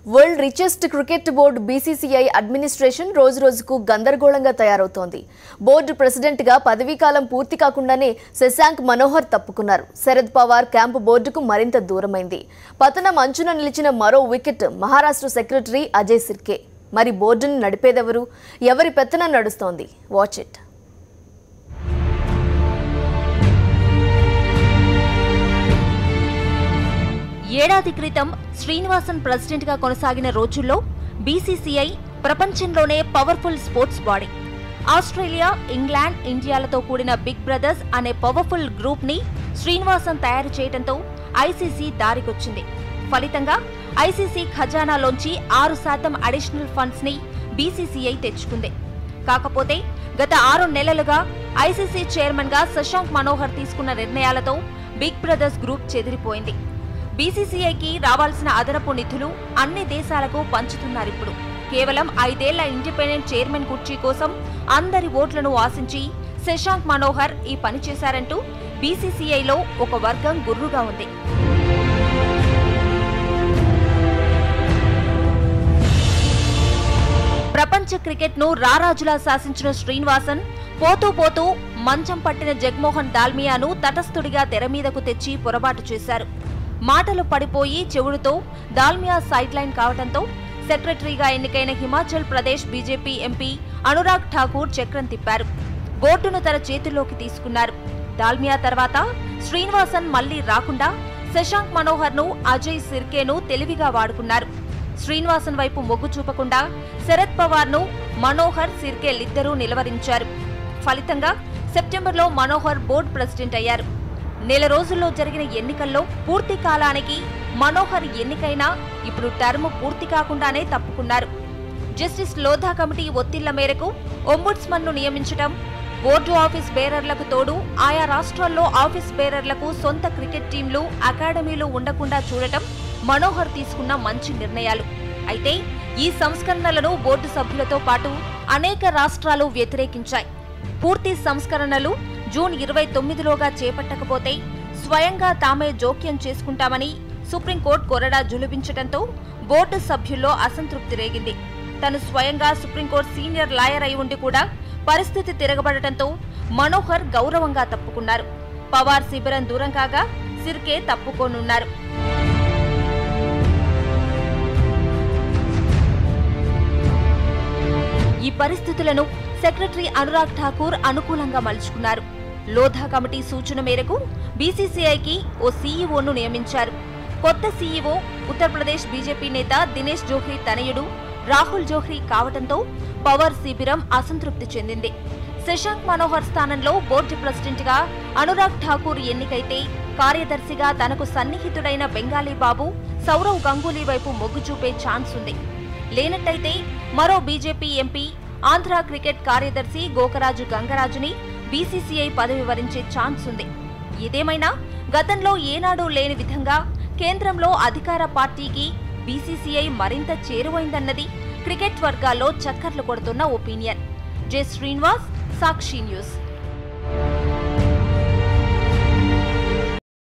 world richest cricket board BCCI administration రోజు రోజుకు గందరగోళంగా తయారవుతోంది బోర్డు ప్రెసిడెంట్గా పదవీకాలం పూర్తి కాకుండానే శశాంక్ మనోహర్ తప్పుకున్నారు శరద్ పవార్ క్యాంపు బోర్డుకు మరింత దూరమైంది పతనం అంచున నిలిచిన మరో వికెట్ మహారాష్ట్ర సెక్రటరీ అజయ్ సిర్కే మరి బోర్డును నడిపేదెవరు ఎవరి పెత్తనం నడుస్తోంది వాచ్ ఇట్ ఏడాది క్రితం శ్రీనివాసన్ ప్రెసిడెంట్ గా కొనసాగిన రోజుల్లో బీసీసీఐ ప్రపంచంలోనే powerful sports body Australia England ఇండియాలతో కూడిన బిగ్ బ్రదర్స్ అనే పవర్ఫుల్ గ్రూప్ ని శ్రీనివాసన్ తయారు చేయడంతో ఐసీసీ దారికొచ్చింది ఫలితంగా ఐసీసీ ఖజానాలోంచి ఆరు శాతం అడిషనల్ ఫండ్స్ ని బీసీసీఐ తెచ్చుకుంది కాకపోతే గత ఆరు నెలలుగా ఐసీసీ చైర్మన్ గా శశాంక్ మనోహర్ తీసుకున్న నిర్ణయాలతో బిగ్ బ్రదర్స్ గ్రూప్ చెదిరిపోయింది బీసీసీఐకి రావాల్సిన అదనపు నిధులు అన్ని దేశాలకు పంచుతున్నారిప్పుడు కేవలం ఐదేళ్ల ఇండిపెండెంట్ చైర్మన్ కుర్చీ కోసం అందరి ఓట్లను ఆశించి శశాంక్ మనోహర్ ఈ పని చేశారంటూ బీసీసీఐలో ఒక వర్గం గుర్రుగా ఉంది ప్రపంచ క్రికెట్ ను రారాజులా శాసించిన శ్రీనివాసన్ పోతూ పోతూ మంచం పట్టిన జగ్మోహన్ దాల్మియాను తటస్థుడిగా తెర మీదకు తెచ్చి పొరపాటు చేశారు మాటలు పడిపోయి చెవుడుతో దాల్మియా సైడ్ లైన్ కావడంతో సెక్రటరీగా ఎన్నికైన హిమాచల్ ప్రదేశ్ బీజేపీ ఎంపీ అనురాగ్ ఠాకూర్ చక్రం తిప్పారు బోర్డును తన చేతుల్లోకి తీసుకున్నారు దాల్మియా తర్వాత శ్రీనివాసన్ మళ్లీ రాకుండా శశాంక్ మనోహర్ ను అజయ్ సిర్కేను తెలివిగా వాడుకున్నారు శ్రీనివాసన్ వైపు మొగ్గు చూపకుండా శరద్ పవార్ ను మనోహర్ సిర్కేలిద్దరూ నిలవరించారు ఫలితంగా సెప్టెంబర్లో మనోహర్ బోర్డు ప్రెసిడెంట్ అయ్యారు నెల రోజుల్లో జరిగిన ఎన్నికల్లో పూర్తి కాలానికి మనోహర్ ఎన్నికైనా ఇప్పుడు టర్మ్ పూర్తి కాకుండానే తప్పుకున్నారు జస్టిస్ లోధా కమిటీ ఒత్తిళ్ల మేరకు ఒంబుడ్స్మన్ ను నియమించడం బోర్డు ఆఫీస్ బేరర్లకు తోడు ఆయా రాష్ట్రాల్లో ఆఫీస్ బేరర్లకు సొంత క్రికెట్ టీంలు అకాడమీలు ఉండకుండా చూడటం మనోహర్ తీసుకున్న మంచి నిర్ణయాలు అయితే ఈ సంస్కరణలను బోర్డు సభ్యులతో పాటు అనేక రాష్ట్రాలు వ్యతిరేకించాయి పూర్తి సంస్కరణలు జూన్ ఇరవై తొమ్మిదిలోగా చేపట్టకపోతే స్వయంగా తామే జోక్యం చేసుకుంటామని సుప్రీంకోర్టు కొరడా జులుబించడంతో బోర్డు సభ్యుల్లో అసంతృప్తి రేగింది తను స్వయంగా సుప్రీంకోర్టు సీనియర్ లాయర్ అయి ఉండి కూడా పరిస్థితి తిరగబడటంతో మనోహర్ గౌరవంగా తప్పుకున్నారు పవార్ శిబిరం దూరం కాగా సిర్కే తప్పుకోనున్నారు ఈ పరిస్థితులను సెక్రటరీ అనురాగ్ ఠాకూర్ అనుకూలంగా మలుచుకున్నారు లోధా కమిటీ సూచన మేరకు బీసీసీఐకి ఓ సీఈఓను నియమించారు కొత్త సీఈఓ ఉత్తరప్రదేశ్ బీజేపీ నేత దినేష్ జోహ్రీ తనయుడు రాహుల్ జోహ్రీ కావడంతో పవర్ శిబిరం అసంతృప్తి చెందింది శశాంక్ మనోహర్ స్థానంలో బోర్డు ప్రెసిడెంట్గా అనురాగ్ ఠాకూర్ ఎన్నికైతే కార్యదర్శిగా తనకు సన్నిహితుడైన బెంగాలీ బాబు సౌరవ్ గంగూలీ వైపు మొగ్గు చూపే ఛాన్స్ ఉంది లేనట్టయితే మరో బీజేపీ ఎంపీ ఆంధ్ర క్రికెట్ కార్యదర్శి గోకరాజు గంగరాజుని బీసీసీఐ పదవి వరించే ఛాన్స్ ఉంది ఇదేమైనా గతంలో ఏనాడూ లేని విధంగా కేంద్రంలో అధికార పార్టీకి బీసీసీఐ మరింత చేరువైందన్నది క్రికెట్ వర్గాల్లో చక్కర్లు కొడుతున్న opinion J Srinivas Sakshi news